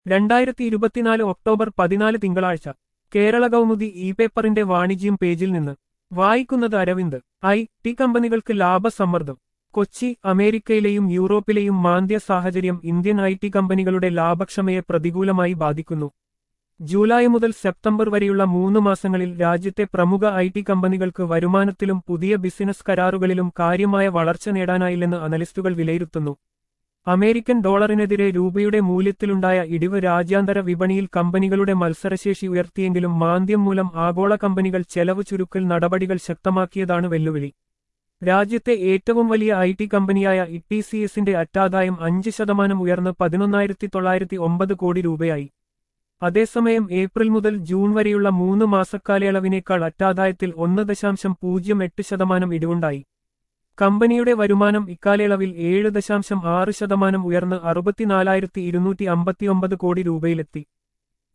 രണ്ടായിരത്തി ഇരുപത്തിനാല് ഒക്ടോബർ പതിനാല് തിങ്കളാഴ്ച കേരള കൗമുദി ഇ പേപ്പറിന്റെ വാണിജ്യം പേജിൽ നിന്ന് വായിക്കുന്നത് അരവിന്ദ് ഐ ടി കമ്പനികൾക്ക് ലാഭസമ്മർദ്ദം കൊച്ചി അമേരിക്കയിലെയും യൂറോപ്പിലെയും മാന്ദ്യ സാഹചര്യം ഇന്ത്യൻ ഐ ടി കമ്പനികളുടെ ലാഭക്ഷമയെ പ്രതികൂലമായി ബാധിക്കുന്നു ജൂലൈ മുതൽ സെപ്റ്റംബർ വരെയുള്ള മൂന്ന് മാസങ്ങളിൽ രാജ്യത്തെ പ്രമുഖ ഐ ടി കമ്പനികൾക്ക് വരുമാനത്തിലും പുതിയ ബിസിനസ് കരാറുകളിലും കാര്യമായ വളർച്ച നേടാനായില്ലെന്ന് അനലിസ്റ്റുകൾ വിലയിരുത്തുന്നു അമേരിക്കൻ ഡോളറിനെതിരെ രൂപയുടെ മൂല്യത്തിലുണ്ടായ ഇടിവ് രാജ്യാന്തര വിപണിയിൽ കമ്പനികളുടെ മത്സരശേഷി ഉയർത്തിയെങ്കിലും മാന്ദ്യം മൂലം ആഗോള കമ്പനികൾ ചെലവ് ചുരുക്കൽ നടപടികൾ ശക്തമാക്കിയതാണ് വെല്ലുവിളി രാജ്യത്തെ ഏറ്റവും വലിയ ഐ ടി കമ്പനിയായ ഇ സി എസിന്റെ അറ്റാദായം അഞ്ച് ശതമാനം ഉയർന്ന് പതിനൊന്നായിരത്തി തൊള്ളായിരത്തി ഒമ്പത് കോടി രൂപയായി അതേസമയം ഏപ്രിൽ മുതൽ ജൂൺ വരെയുള്ള മൂന്ന് മാസക്കാലയളവിനേക്കാൾ അറ്റാദായത്തിൽ ഒന്ന് ദശാംശം പൂജ്യം എട്ട് ശതമാനം ഇടിവുണ്ടായി കമ്പനിയുടെ വരുമാനം ഇക്കാലയളവിൽ ഏഴ് ദശാംശം ആറ് ശതമാനം ഉയർന്ന് അറുപത്തിനാലായിരത്തി ഇരുന്നൂറ്റി അമ്പത്തിയൊമ്പത് കോടി രൂപയിലെത്തി